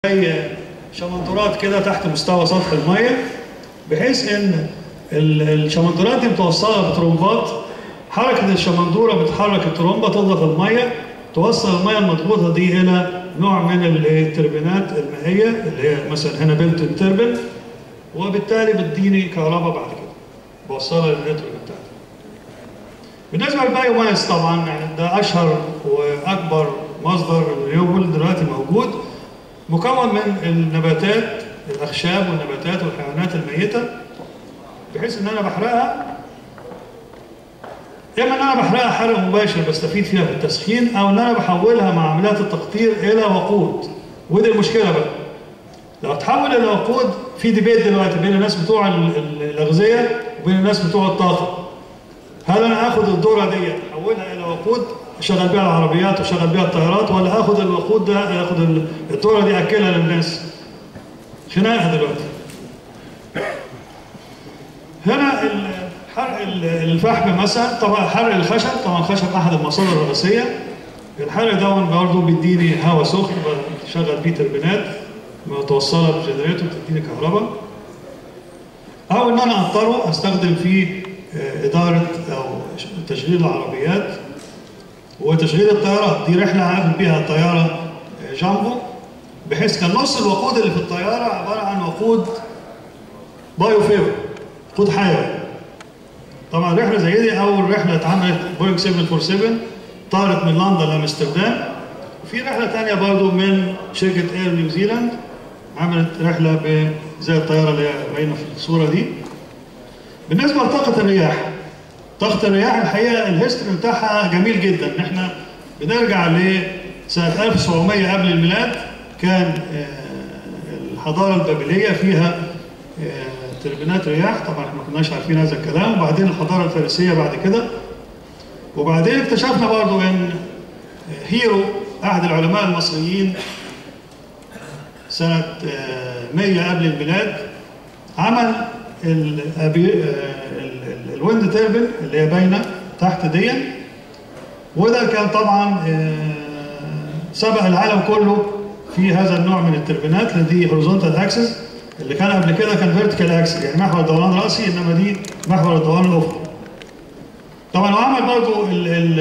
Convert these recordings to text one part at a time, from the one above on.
زي شمندرات كده تحت مستوى سطح الميه بحيث ان ال- الشمندرات دي متوصله بترومبات حركه الشمندوره بتحرك الترومبه تضغط الميه توصل الميه المضغوطه دي الى نوع من ال- التربينات المائيه اللي هي مثلا هنا بلت التربن وبالتالي بتديني كهرباء بعد كده بوصلها للنتورك بتاعتي بالنسبه للبايو ماس طبعا يعني ده اشهر واكبر مصدر رينيوبل دلوقتي موجود مكون من النباتات الاخشاب والنباتات والحيوانات الميته بحيث ان انا بحرقها اما ان انا بحرقها حرق مباشر بستفيد فيها في التسخين او ان انا بحولها مع عمليات التقطير الى وقود ودي المشكله بقى لو تحول الى وقود في ديبيت دلوقتي بين الناس بتوع ال- ال- الاغذيه وبين الناس بتوع الطاقه هل انا اخد الذره دي احولها الى وقود اشغل بيها العربيات واشغل بيها الطيارات ولا اخد الوقود ده اخد ال- الذره دي اكلها للناس خناقه دلوقتي هنا ال- حرق ال- الفحم مثلا طبعا حرق الخشب طبعا الخشب احد المصادر الرئيسيه الحرق ده برضه بيديني هواء سخن بشغل بيه تربينات متوصله بجنريتور بتديني كهرباء او ان انا اضطره استخدم فيه آه، اداره او تشغيل العربيات وتشغيل الطيارات دي رحله هعمل بيها الطياره آه، جامبو بحيث كان نص الوقود اللي في الطياره عباره عن وقود بايو فيبر وقود حيوي طبعا رحله زي دي اول رحله اتعملت بوينج 747 طارت من لندن لامستردام وفي رحله ثانيه برضو من شركه اير نيوزيلاند عملت رحله ب- زي الطياره اللي هي باينه في الصوره دي بالنسبه لطاقه الرياح طاقه الرياح الحقيقه الهيستوري بتاعها جميل جدا احنا بنرجع لسنه 1700 قبل الميلاد كان آه، الحضاره البابليه فيها آه، تربينات رياح طبعا احنا ما كناش عارفين هذا الكلام وبعدين الحضاره الفارسيه بعد كده وبعدين اكتشفنا برضو ان هيرو احد العلماء المصريين سنة آه، 100 قبل الميلاد عمل ال- أبي- آه، ال- ال- الويند تيربن اللي هي باينة تحت دي وده كان طبعا آه، سبق العالم كله في هذا النوع من التربينات اللي دي هوريزونتال اكسس اللي كان قبل كده كان فيرتيكال اكسس يعني محور دوران راسي انما دي محور الدوران الافقي طبعا وعمل برضو ال ال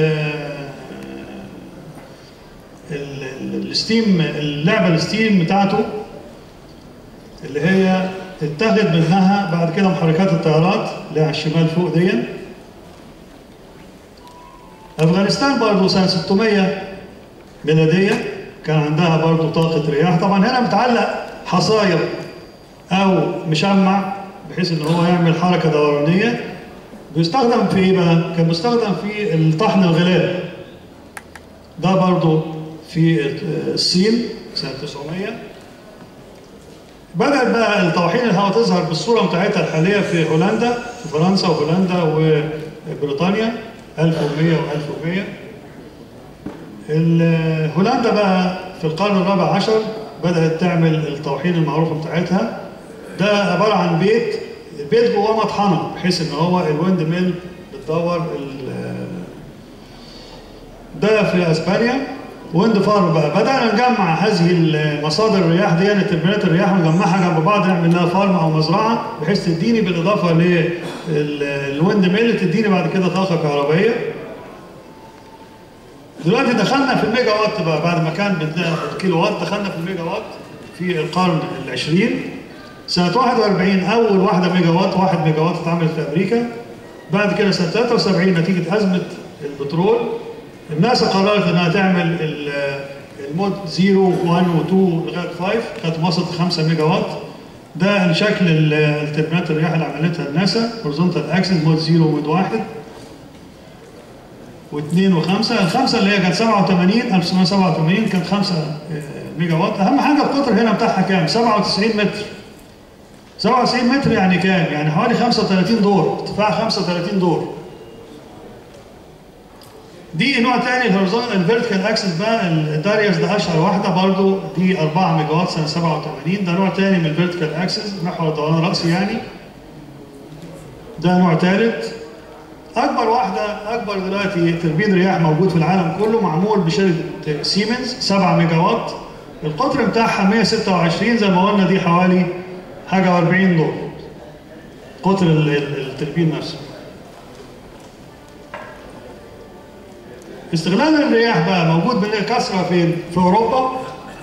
ال- ال- الستيم اللعبه الستيم بتاعته اللي هي اتخذ منها بعد كده محركات الطيارات اللي على الشمال فوق دي افغانستان برضه سنه 600 ميلاديه كان عندها برضه طاقه رياح طبعا هنا متعلق حصاير او مشمع بحيث ان هو يعمل حركه دورانيه بيستخدم في ايه بقى؟ كان بيستخدم في الطحن الغلال ده برضه في الصين سنه 900 بدأت بقى الطواحين الهواء تظهر بالصورة بتاعتها الحالية في هولندا في فرنسا وهولندا وبريطانيا 1100 و1100 ال- هولندا بقى في القرن الرابع عشر بدأت تعمل الطواحين المعروفة بتاعتها ده عبارة عن بيت البيت جواه مطحنة بحيث ان هو الويند ميل بتدور ال- ده في اسبانيا ويند فارم بقى بدانا نجمع هذه المصادر الرياح دي يعني تربينات الرياح ونجمعها جنب بعض نعمل لها فارم او مزرعه بحيث تديني بالاضافه للويند ميل تديني بعد كده طاقه كهربائيه دلوقتي دخلنا في الميجا وات بقى بعد ما كان بالكيلو وات دخلنا في الميجا وات في القرن العشرين سنة 41 أول واحدة ميجا وات واحد ميجا وات اتعملت في أمريكا بعد كده سنة 73 نتيجة أزمة البترول الناس قررت انها تعمل ال- المود 0 1 و2 لغايه 5 كانت وصلت 5 ميجا وات ده شكل ال- التربينات الرياح اللي عملتها الناسا هورزونتال اكسس مود 0 ومود 1 و2 و5 الخمسه اللي هي كانت 87 1987 كانت 5 ميجا وات اهم حاجه القطر هنا بتاعها كام 97 متر 97 متر يعني كام يعني حوالي 35 دور ارتفاع 35 دور دي نوع تاني الهوريزونتال الفيرتيكال اكسس بقى الداريوس ده اشهر واحده برضو دي 4 ميجا وات سنه 87 ده نوع تاني من الفيرتيكال اكسس محور دوران راسي يعني ده نوع ثالث اكبر واحده اكبر دلوقتي تربين رياح موجود في العالم كله معمول بشركه سيمنز 7 ميجا وات القطر بتاعها 126 زي ما قلنا دي حوالي حاجه 40 دور قطر ال- ال- التربين نفسه استغلال الرياح بقى موجود بكثره فين؟ في اوروبا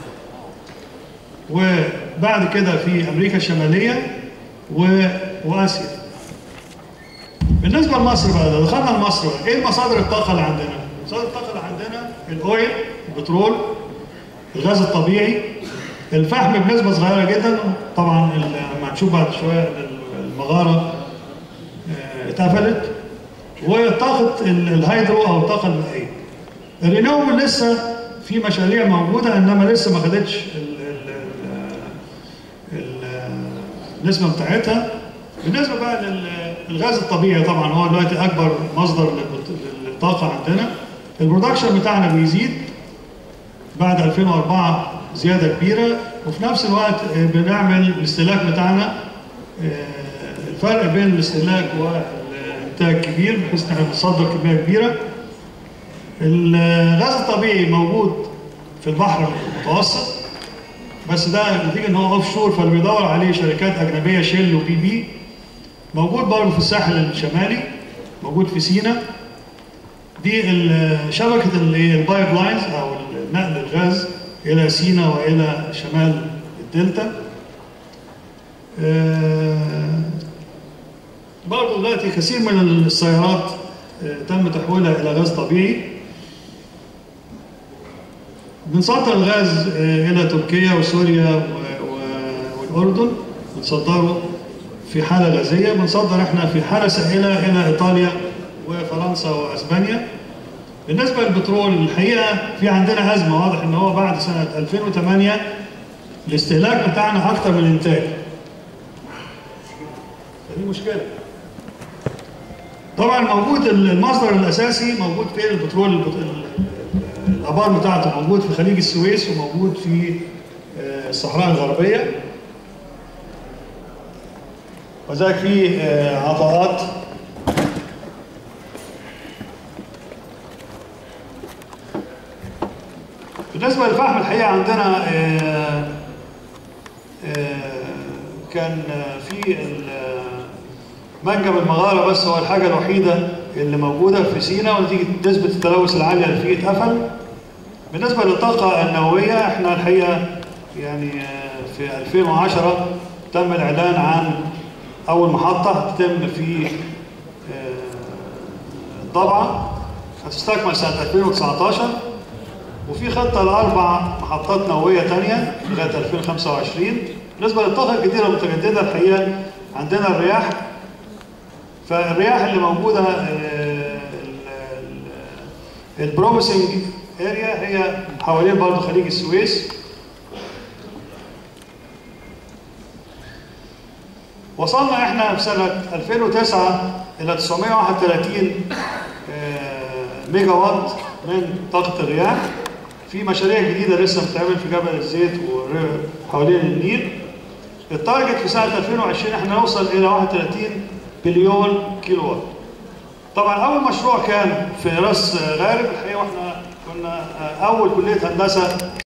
وبعد كده في امريكا الشماليه و... واسيا. بالنسبه لمصر بقى لو دخلنا لمصر بقى ايه مصادر الطاقه اللي عندنا؟ مصادر الطاقه اللي عندنا الاويل البترول الغاز الطبيعي الفحم بنسبه صغيره جدا طبعا ال- لما هنشوف بعد شويه المغاره آه، اتقفلت وطاقه ال- الهيدرو او الطاقه المائيه. الرينوبل لسه في مشاريع موجوده انما لسه ما خدتش ال- ال- ال- ال- النسبه بتاعتها بالنسبه بقى للغاز الطبيعي طبعا هو دلوقتي اكبر مصدر للبط- للطاقه عندنا البرودكشن بتاعنا بيزيد بعد 2004 زياده كبيره وفي نفس الوقت آه، بنعمل الاستهلاك بتاعنا آه، الفرق بين الاستهلاك والانتاج كبير بحيث ان احنا بنصدر كميه كبيره الغاز الطبيعي موجود في البحر المتوسط بس ده نتيجه ان هو اوف شور فاللي بيدور عليه شركات اجنبيه شيل وبي بي موجود برضه في الساحل الشمالي موجود في سينا دي ال- شبكه البايب لاينز او نقل الغاز الى سينا والى شمال الدلتا آه، برضه دلوقتي كثير من السيارات آه، تم تحويلها الى غاز طبيعي بنصدر الغاز آه، الى تركيا وسوريا و- و- والاردن بنصدره في حاله غازيه بنصدر احنا في حاله سائله الى ايطاليا وفرنسا واسبانيا بالنسبه للبترول الحقيقه في عندنا ازمه واضح ان هو بعد سنه 2008 الاستهلاك بتاعنا اكتر من الانتاج فدي مشكله طبعا موجود المصدر الاساسي موجود فين البترول البت- ال- الابار بتاعته موجود في خليج السويس وموجود في آه، الصحراء الغربيه وذلك في آه، عطاءات بالنسبه للفحم الحقيقه عندنا آه، آه، كان آه، في ال- آه، منجم المغاره بس هو الحاجه الوحيده اللي موجوده في سينا ونتيجه نسبه التلوث العاليه اللي فيه اتقفل. بالنسبه للطاقه النوويه احنا الحقيقه يعني آه، في 2010 تم الاعلان عن اول محطه هتتم في آه، الضبعه هتستكمل سنه 2019 وفي خطه لاربع محطات نوويه ثانيه لغايه 2025 بالنسبه للطاقه الجديده المتجدده الحقيقه عندنا الرياح فالرياح اللي موجوده البروميسنج اريا هي حوالين برضه خليج السويس وصلنا احنا في سنه 2009 الى 931 آه، ميجا وات من طاقه الرياح في مشاريع جديده لسه بتتعمل في جبل الزيت وحوالين النيل التارجت في سنه 2020 احنا نوصل الى 31 بليون كيلو وات طبعا اول مشروع كان في راس غارب الحقيقه واحنا كنا اول كليه هندسه